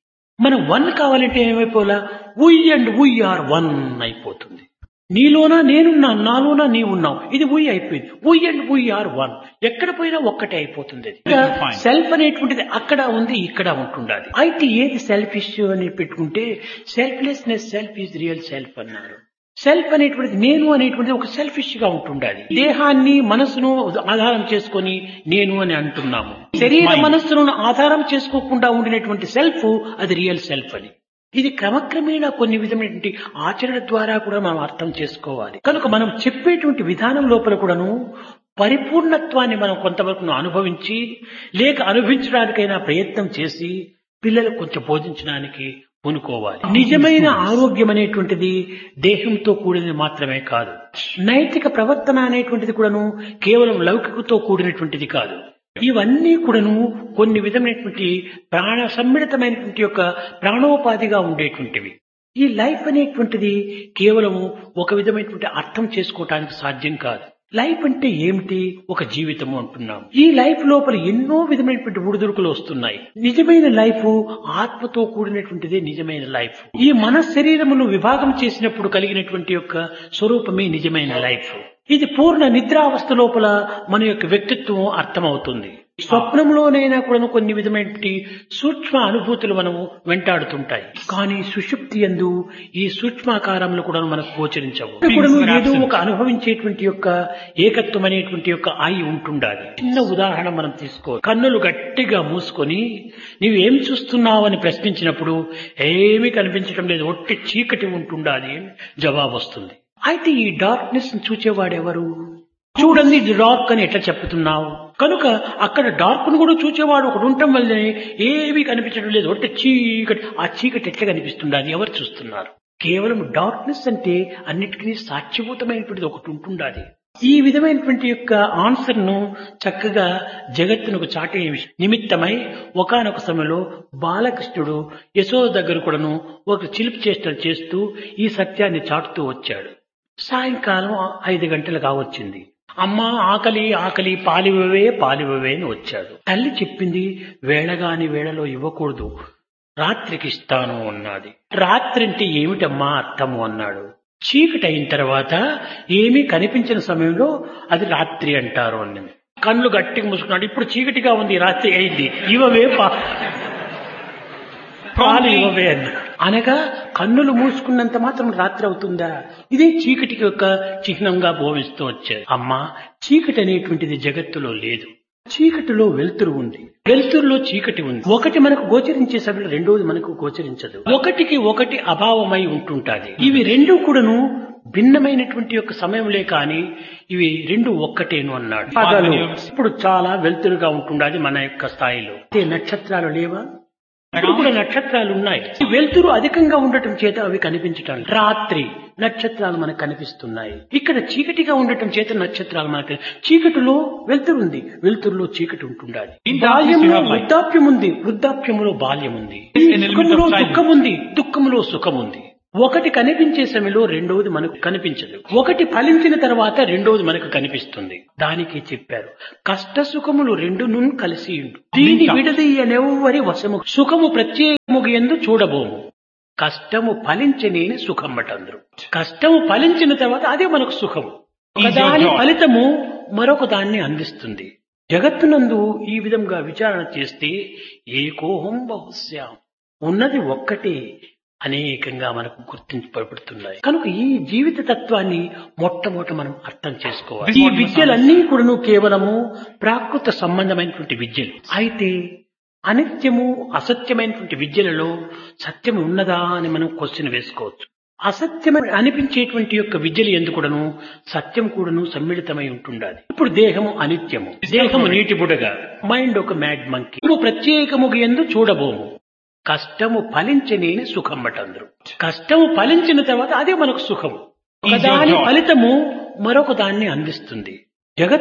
[SPEAKER 2] మనం వన్ కావాలంటే ఏమైపోలా we and we are one అయిపోతుంది నీలోనా నేనున్నాను నాలోనా నీ ఉన్నావు ఇది ఉయ్ అయిపోయింది we and we are one ఎక్కడ పోయినా ఒక్కటే అయిపోతుంది
[SPEAKER 3] Fine.
[SPEAKER 2] సెల్ఫ్ అనేటువంటిది అక్కడ ఉంది ఇక్కడ ఉంటుండాలి అయితే ఏది సెల్ఫ్ ఇష్యూ అని పెట్టుకుంటే selflessness self is real self అన్నారు సెల్ఫ్ అనేటువంటిది నేను అనేటువంటిది ఒక సెల్ఫిష్ గా ఉంటుండాలి దేహాన్ని మనసును ఆధారం చేసుకొని నేను అని అంటున్నాము శరీర
[SPEAKER 3] Mind.
[SPEAKER 2] మనస్సును ఆధారం చేసుకోకుండా ఉండినటువంటి సెల్ఫ్ అది రియల్ సెల్ఫ్ అని ఇది క్రమక్రమేణా కొన్ని విధమైనటువంటి ఆచరణ ద్వారా కూడా మనం అర్థం చేసుకోవాలి కనుక మనం చెప్పేటువంటి విధానం లోపల కూడాను పరిపూర్ణత్వాన్ని మనం కొంతవరకు అనుభవించి లేక అనుభవించడానికైనా ప్రయత్నం చేసి పిల్లలకు కొంచెం బోధించడానికి పూనుకోవాలి నిజమైన ఆరోగ్యం అనేటువంటిది దేహంతో కూడినది మాత్రమే కాదు నైతిక ప్రవర్తన అనేటువంటిది కూడాను కేవలం లౌకికతో కూడినటువంటిది కాదు ఇవన్నీ కూడాను కొన్ని విధమైనటువంటి ప్రాణ సమ్మిళితమైనటువంటి యొక్క ప్రాణోపాధిగా ఉండేటువంటివి ఈ లైఫ్ అనేటువంటిది కేవలము ఒక విధమైనటువంటి అర్థం చేసుకోవటానికి సాధ్యం కాదు లైఫ్ అంటే ఏమిటి ఒక జీవితము అంటున్నాం ఈ లైఫ్ లోపల ఎన్నో విధమైనటువంటి ఉడుదుడుకులు వస్తున్నాయి నిజమైన లైఫ్ ఆత్మతో కూడినటువంటిదే నిజమైన లైఫ్ ఈ మన శరీరమును విభాగం చేసినప్పుడు కలిగినటువంటి యొక్క స్వరూపమే నిజమైన లైఫ్ ఇది పూర్ణ నిద్రావస్థ లోపల మన యొక్క వ్యక్తిత్వం అర్థమవుతుంది స్వప్నంలోనైనా కూడా కొన్ని విధమైనటువంటి సూక్ష్మ అనుభూతులు మనము వెంటాడుతుంటాయి కానీ సుషుప్తి ఎందు ఈ సూక్ష్మాకారములు కూడా మనకు గోచరించవు కూడా ఏదో ఒక అనుభవించేటువంటి యొక్క ఏకత్వం అనేటువంటి యొక్క ఆయి ఉంటుండాలి చిన్న ఉదాహరణ మనం తీసుకో కన్నులు గట్టిగా మూసుకొని నీవేం చూస్తున్నావు అని ప్రశ్నించినప్పుడు ఏమీ కనిపించడం లేదు ఒట్టి చీకటి ఉంటుండాలి అని జవాబు వస్తుంది అయితే ఈ డార్క్నెస్ చూచేవాడెవరు చూడండి ఇది డార్క్ అని ఎట్లా చెప్తున్నావు కనుక అక్కడ డార్క్ ను కూడా చూచేవాడు ఒకడు ఉండటం వల్లనే ఏమీ కనిపించడం లేదు ఒట్టి చీకటి ఆ చీకటి ఎట్లా కనిపిస్తుండాలి ఎవరు చూస్తున్నారు కేవలం డార్క్నెస్ అంటే అన్నిటికీ సాక్ష్యభూతమైనటువంటిది ఒకటి ఉంటుండాలి ఈ విధమైనటువంటి యొక్క ఆన్సర్ ను చక్కగా జగత్తునకు చాటే నిమిత్తమై ఒకనొక సమయంలో బాలకృష్ణుడు యశోద దగ్గర కూడాను ఒక చిలిపి చేష్టలు చేస్తూ ఈ సత్యాన్ని చాటుతూ వచ్చాడు సాయంకాలం ఐదు గంటలు కావచ్చింది అమ్మ ఆకలి ఆకలి పాలివవే పాలివవే అని వచ్చాడు తల్లి చెప్పింది వేళగాని వేళలో ఇవ్వకూడదు రాత్రికి ఇస్తాను అన్నది రాత్రి అంటే ఏమిటమ్మా అర్థము అన్నాడు చీకటి అయిన తర్వాత ఏమీ కనిపించిన సమయంలో అది రాత్రి అంటారు అన్నది కళ్ళు గట్టిగా మూసుకున్నాడు ఇప్పుడు చీకటిగా ఉంది రాత్రి అయింది ఇవవే పా పాలు ఇవ్వవే అన్నాడు అనగా కన్నులు మూసుకున్నంత మాత్రం రాత్రి అవుతుందా ఇదే చీకటికి యొక్క చిహ్నంగా భావిస్తూ వచ్చారు అమ్మా చీకటి అనేటువంటిది జగత్తులో లేదు చీకటిలో వెలుతురు ఉంది వెలుతురులో చీకటి ఉంది ఒకటి మనకు గోచరించే సమయంలో రెండోది మనకు గోచరించదు ఒకటికి ఒకటి అభావమై ఉంటుంటాది ఇవి రెండు కూడాను భిన్నమైనటువంటి యొక్క సమయంలే కాని ఇవి రెండు ఒక్కటేను అన్నాడు పగలు ఇప్పుడు చాలా వెలుతురుగా ఉంటుండాలి మన యొక్క స్థాయిలో అయితే నక్షత్రాలు లేవా ఇప్పుడు కూడా నక్షత్రాలు ఉన్నాయి ఈ వెలుతురు అధికంగా ఉండటం చేత అవి కనిపించటం రాత్రి నక్షత్రాలు మనకు కనిపిస్తున్నాయి ఇక్కడ చీకటిగా ఉండటం చేత నక్షత్రాలు మనకు చీకటిలో వెలుతురు ఉంది వెలుతురులో చీకటి ఉంటుండాలి
[SPEAKER 3] In darkness you
[SPEAKER 2] బాల్యంలో
[SPEAKER 3] have light.
[SPEAKER 2] వృద్ధాప్యం ఉంది వృద్ధాప్యములో బాల్యం ఉంది
[SPEAKER 3] Yes, an element of
[SPEAKER 2] సుఖములో
[SPEAKER 3] childhood.
[SPEAKER 2] దుఃఖం ఉంది దుఃఖములో సుఖం ఉంది ఒకటి కనిపించే సమయంలో రెండవది మనకు కనిపించదు ఒకటి ఫలించిన తర్వాత రెండవది మనకు కనిపిస్తుంది దానికి చెప్పారు కష్ట సుఖములు రెండును కలిసి ఉండు దీని విడదీయనెవ్వరి వశము సుఖము ప్రత్యేకము ఎందు చూడబోము కష్టము ఫలించనేని సుఖమ్మట అందరూ కష్టము ఫలించిన తర్వాత అదే మనకు సుఖము ఒకదాని
[SPEAKER 3] joy.
[SPEAKER 2] ఫలితము మరొక దాన్ని అందిస్తుంది జగత్తునందు ఈ విధంగా విచారణ చేస్తే ఏకోహం బహుశ్యాం ఉన్నది ఒక్కటే అనేకంగా మనకు గుర్తింపబడుతున్నాయి కనుక ఈ జీవిత తత్వాన్ని మొట్టమొదట మనం అర్థం చేసుకోవాలి
[SPEAKER 3] This
[SPEAKER 2] ఈ
[SPEAKER 3] is what you
[SPEAKER 2] విద్యలన్నీ కూడాను కేవలము ప్రాకృత సంబంధమైనటువంటి విద్యలు అయితే అనిత్యము అసత్యమైనటువంటి విద్యలలో సత్యం ఉన్నదా అని మనం క్వశ్చన్ వేసుకోవచ్చు అసత్యమని అనిపించేటువంటి యొక్క విద్యలు ఎందుకుడను సత్యం కూడాను సమ్మిళితమై ఉంటుండాలి ఇప్పుడు దేహము అనిత్యము దేహము నీటి బుడగ మైండ్ ఒక మ్యాడ్ మంకి నువ్వు ప్రత్యేకముగా ఎందు చూడబోము కష్టము ఫలించనేని సుఖం అందరూ కష్టము ఫలించిన తర్వాత అదే మనకు సుఖము
[SPEAKER 3] Is your
[SPEAKER 2] ఒకదాని
[SPEAKER 3] joy.
[SPEAKER 2] ఫలితము మరొక దాన్ని అందిస్తుంది జగత్